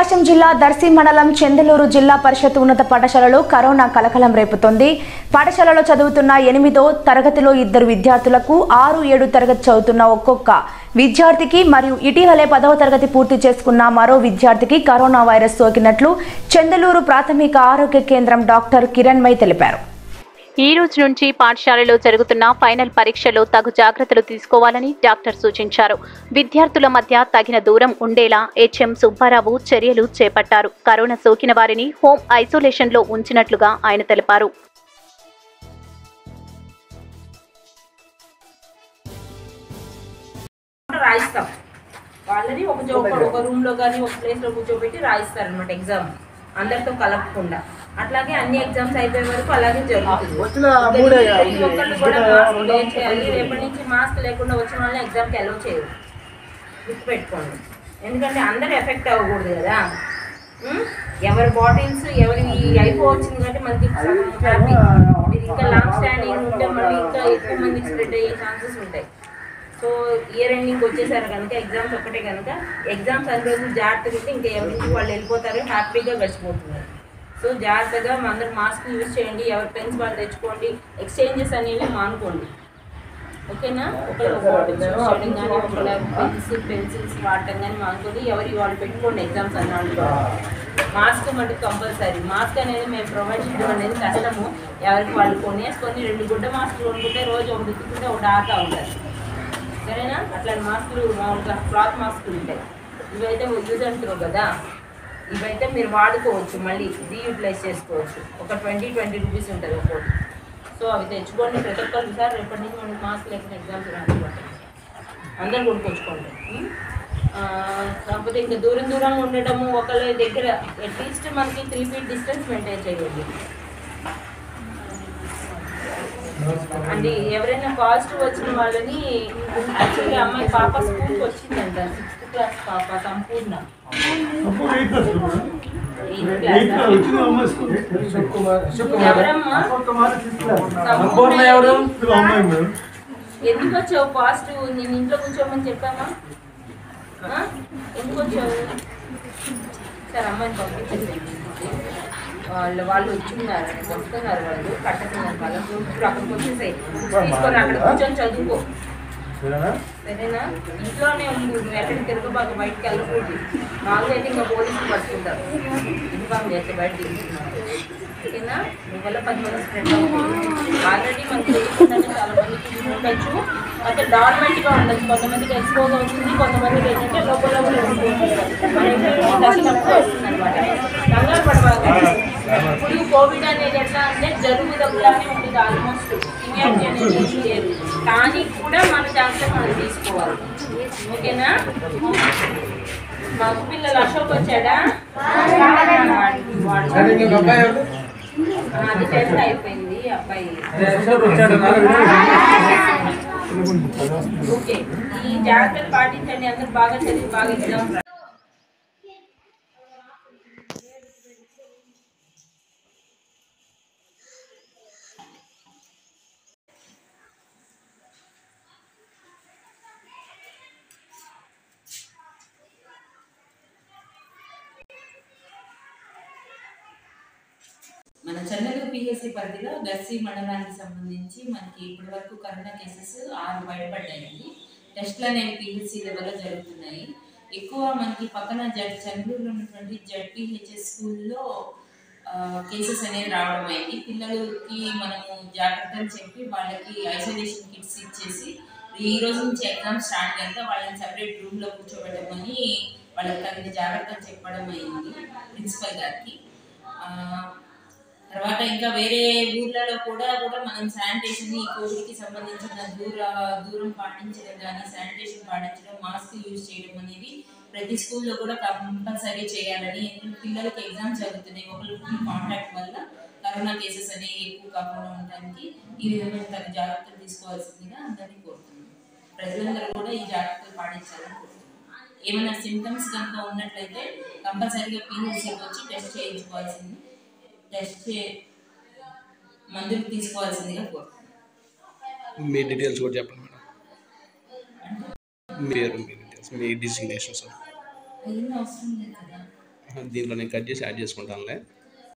ప్రకాశం జిల్లా దర్శి మండలం చెందలూరు జిల్లా పరిషత్ ఉన్నత పాఠశాలలో కరోనా కలకలం రేపుతోంది పాఠశాలలో చదువుతున్న ఎనిమిదో తరగతిలో ఇద్దరు విద్యార్థులకు ఆరు ఏడు తరగతి చదువుతున్న ఒక్కొక్క విద్యార్థికి మరియు ఇటీవలే పదవ తరగతి పూర్తి చేసుకున్న మరో విద్యార్థికి కరోనా వైరస్ సోకినట్లు చెందలూరు ప్రాథమిక ఆరోగ్య కేంద్రం డాక్టర్ కిరణ్మయ్ తెలిపారు ఈ రోజు నుంచి పాఠశాలలో జరుగుతున్న ఫైనల్ పరీక్షలో తగు జాగ్రత్తలు తీసుకోవాలని డాక్టర్ సూచించారు విద్యార్థుల మధ్య తగిన దూరం ఉండేలా హెచ్ఎం సుబ్బారావు చర్యలు చేపట్టారు కరోనా సోకిన వారిని హోం ఐసోలేషన్లో ఉంచినట్లుగా ఆయన తెలిపారు రాయిస్తాం వాళ్ళని ఒక జో- ఒక- ఒక రూమ్ లో కానీ ఒక ప్లేస్ లో కూర్చోబెట్టి రాయిస్తారు అనమాట ఎగ్జామ్ అందరితో కలపకుండా అట్లాగే అన్ని ఎగ్జామ్స్ అయిపోయే వరకు అలాగే జరుగుతుంది ఇంకా ప్రతి ఒక్కళ్ళు కూడా మాస్క్ వేర్ చేయాలి రేపటి నుంచి మాస్క్ లేకుండా వచ్చిన వాళ్ళని ఎగ్జామ్కి అలౌ చేయరు గుర్తుపెట్టుకోండి ఎందుకంటే అందరు ఎఫెక్ట్ అవ్వకూడదు కదా ఉం? ఎవరి బాటిల్స్ ఎవరి అయిపోవచ్చింది కాబట్టి మనకి హ్యాపీ మీరు ఇంకా లాంగ్ స్టాండింగ్ ఉంటే మళ్ళీ ఇంకా ఎక్కువ మందికి స్ప్రెడ్ అయ్యే ఛాన్సెస్ ఉంటాయి సో ఇయర్ ఎండింగ్ వచ్చేసారు కనుక ఎగ్జామ్స్ ఒకటే కనుక ఎగ్జామ్స్ అన్ని రోజులు జాగ్రత్తగా ఉంటే ఇంకా ఎవరికి వాళ్ళు వెళ్ళిపోతారు హ్యాపీగా గడిచిపోతున్నారు సో జాగ్రత్తగా అందరు మాస్క్ యూజ్ చేయండి ఎవరి పెన్స్ వాళ్ళు తెచ్చుకోండి ఎక్స్చేంజెస్ అనేవి మానుకోండి ఓకేనా ఒకళ్ళు ఒక బాటిల్స్ యూజ్ చేయడం కానీ ఒకళ్ళ పెన్స్ పెన్సిల్స్ వాడటం కానీ మానుకొని ఎవరి వాళ్ళు పెట్టుకోండి ఎగ్జామ్స్ అన్నాళ్ళు మాస్క్ మటుకు కంపల్సరీ మాస్క్ అనేది మేము ప్రొవైడ్ చేయడం అనేది కష్టము ఎవరికి వాళ్ళు కొనేసుకొని రెండు గుడ్డ మాస్క్ కొనుక్కుంటే రోజు ఒకటి ఉతుక్కుంటే ఒకటి ఆడుతూ ఉంటారు సరేనా అట్లాంటి మాస్కులు మామూలుగా క్లాత్ మాస్కులు ఉంటాయి ఇవైతే యూజ్ అండ్ త్రో కదా ఇవైతే మీరు వాడుకోవచ్చు మళ్ళీ రీయూటిలైజ్ చేసుకోవచ్చు ఒక ట్వంటీ ట్వంటీ రూపీస్ ఉంటుంది ఒక్కోటి సో అవి తెచ్చుకోండి ప్రతి ఒక్కరు సార్ రేపటి నుంచి మనకి మాస్క్ లేకుండా ఎగ్జామ్స్ రానివ్వండి అందరు కొనుక్కొచ్చుకోండి ఉం? ఆ, కాకపోతే ఇంకా దూరం దూరంగా ఉండటము ఒకళ్ళ దగ్గర అట్లీస్ట్ మనకి త్రీ ఫీట్ డిస్టెన్స్ మెయింటైన్ చేయండి అంటే ఎవరైనా పాజిటివ్ వచ్చిన వాళ్ళని యాక్చువల్లీ అమ్మాయి పాప స్కూల్కి వచ్చిందంట సిక్స్త్ క్లాస్ పాప సంపూర్ణ ఎయిత్ క్లాస్ ఎవరమ్మా సంపూర్ణ ఎవరు ఎందుకు వచ్చావు పాజిటివ్ నేను ఇంట్లో కూర్చోమని చెప్పామా ఆ? ఎందుకు వచ్చావు సరే అమ్మాయిని పంపించండి వాళ్ళు వాళ్ళు వచ్చిన్నారు వస్తున్నారు వాళ్ళు కట్టతున్నారు వాళ్ళకు ఇప్పుడు అక్కడికి వచ్చేసాయి తీసుకొని అక్కడ కూర్చొని చదువుకో సరేనా ఇంట్లోనే ఉండు నువ్వు ఎక్కడికి తిరగబాక బయటికి వెళ్ళకూడదు మామూలుగా అయితే ఇంకా పోలీసులు పట్టుకుంటారు ఇన్ఫార్మ్ చేస్తే బయట తిరుగుతున్నారు ఓకేనా నీ వల్ల పది మంది స్ప్రెడ్ అవుతుంది ఆల్రెడీ మనకి తెలియకుండానే చాలా మందికి ఉండొచ్చు అయితే డార్మెంట్గా ఉండొచ్చు కొంతమందికి ఎక్స్పోజ్ అవుతుంది కొంతమందికి ఏంటంటే లోపల లోపల ఉండిపోతుంది మనకి దశలకు వస్తుంది అనమాట కంగారు పడబాకండి ఇప్పుడు కోవిడ్ అనేది ఎట్లా అంటే జరుగు దగ్గరనే ఉంటుంది ఆల్మోస్ట్ సివియారిటీ అనేది ఏమీ లేదు కానీ కూడా మన జాగ్రత్త మనం తీసుకోవాలి ఓకేనా మా పిల్లలు అశోక్ వచ్చాడా వాడు- వాడు- ఆ, అది టెన్త్ అయిపోయింది అబ్బాయి ఓకే ఈ జాగ్రత్తలు పాటించండి అందరూ బాగా చదివి బాగా ఎగ్జామ్ మన చంద్రగిరి పిహెచ్సి పరిధిలో దర్శి మండలానికి సంబంధించి మనకి ఇప్పటి వరకు కరోనా కేసెస్ ఆరు బయటపడ్డాయి టెస్ట్లు అనేవి పిహెచ్సి లెవెల్లో జరుగుతున్నాయి ఎక్కువ మనకి పక్కన జడ్ చంద్రూరులో ఉన్నటువంటి జడ్పిహెచ్ఎస్ స్కూల్లో కేసెస్ అనేవి రావడం అయింది పిల్లలకి మనము జాగ్రత్తలు చెప్పి వాళ్ళకి ఐసోలేషన్ కిట్స్ ఇచ్చేసి ఈ రోజు నుంచి ఎగ్జామ్ స్టార్ట్ కనుక వాళ్ళని సపరేట్ రూమ్లో కూర్చోబెట్టమని వాళ్ళకి తగిన జాగ్రత్తలు చెప్పడం అయింది ప్రిన్సిపల్ గారికి ఆ, తర్వాత ఇంకా వేరే ఊర్లలో కూడా కూడా మనం శానిటేషన్ ఈ కోవిడ్కి సంబంధించిన దూర దూరం పాటించడం కానీ శానిటేషన్ పాటించడం మాస్క్ యూజ్ చేయడం అనేది ప్రతి స్కూల్లో కూడా కంపల్సరీ చేయాలని ఎందుకంటే పిల్లలకి ఎగ్జామ్స్ జరుగుతున్నాయి ఒకరికి కాంటాక్ట్ వల్ల కరోనా కేసెస్ అనేవి ఎక్కువ కాకుండా ఉండడానికి ఈ విధమైన తగిన జాగ్రత్తలు తీసుకోవాల్సిందిగా అందరినీ కోరుతున్నాను ప్రజలందరూ కూడా ఈ జాగ్రత్తలు పాటించాలని కోరుతున్నాను ఏమైనా సిమ్టమ్స్ కనుక ఉన్నట్లయితే కంపల్సరీగా పీహెచ్సీకి వచ్చి టెస్ట్ చేయించుకోవాల్సింది టెస్ట్ చే మందులు తీసుకోవాల్సిందిగా కోరుతున్నాను మీ డీటెయిల్స్ కూడా చెప్పండి మేడం మీ పేరు మీ డీటెయిల్స్ మీ డిజిగ్నేషన్స్ ఏం అవసరం లేదు కదా దీంట్లో నేను కట్ చేసి యాడ్ చేసుకుంటానులే